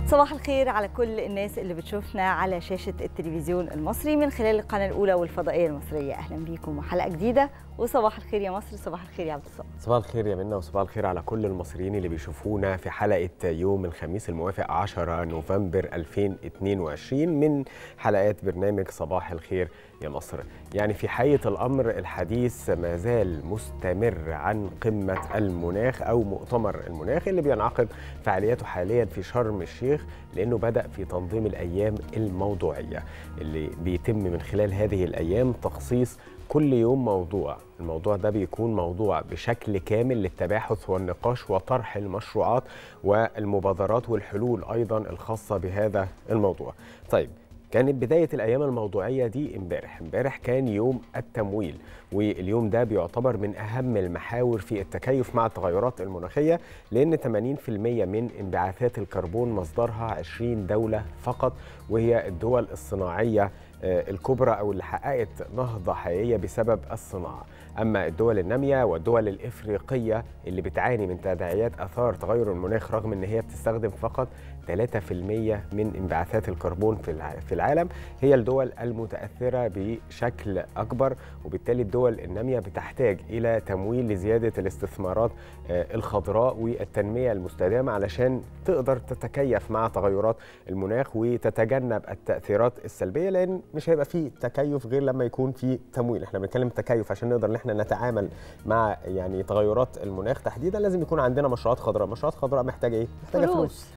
صباح الخير على كل الناس اللي بتشوفنا على شاشة التلفزيون المصري من خلال القناة الأولى والفضائية المصرية أهلا بيكم وحلقة جديدة وصباح الخير يا مصر صباح الخير يا عبد الصمد صباح الخير يا منى وصباح الخير على كل المصريين اللي بيشوفونا في حلقة يوم الخميس الموافق 10 نوفمبر 2022 من حلقات برنامج صباح الخير يا مصر يعني في حقيقة الأمر الحديث ما زال مستمر عن قمة المناخ أو مؤتمر المناخ اللي بينعقد فعالياته حاليا في شرم الشيخ لأنه بدأ في تنظيم الأيام الموضوعية اللي بيتم من خلال هذه الأيام تخصيص كل يوم موضوع الموضوع ده بيكون موضوع بشكل كامل للتباحث والنقاش وطرح المشروعات والمبادرات والحلول أيضا الخاصة بهذا الموضوع طيب كانت بداية الأيام الموضوعية دي امبارح امبارح كان يوم التمويل واليوم ده بيعتبر من أهم المحاور في التكيف مع التغيرات المناخية لأن 80% من انبعاثات الكربون مصدرها 20 دولة فقط وهي الدول الصناعية الكبرى أو اللي حققت نهضة حقيقية بسبب الصناعة أما الدول النامية والدول الإفريقية اللي بتعاني من تداعيات أثار تغير المناخ رغم أن هي بتستخدم فقط 3% من انبعاثات الكربون في العالم هي الدول المتأثرة بشكل أكبر وبالتالي الدول النامية بتحتاج إلى تمويل لزيادة الاستثمارات الخضراء والتنمية المستدامة علشان تقدر تتكيف مع تغيرات المناخ وتتجنب التأثيرات السلبية لأن مش هيبقى فيه تكيف غير لما يكون في تمويل احنا بنتكلم تكيف عشان نقدر ان احنا نتعامل مع يعني تغيرات المناخ تحديدا لازم يكون عندنا مشروعات خضراء مشروعات خضراء محتاجه ايه محتاجه فلوس. فلوس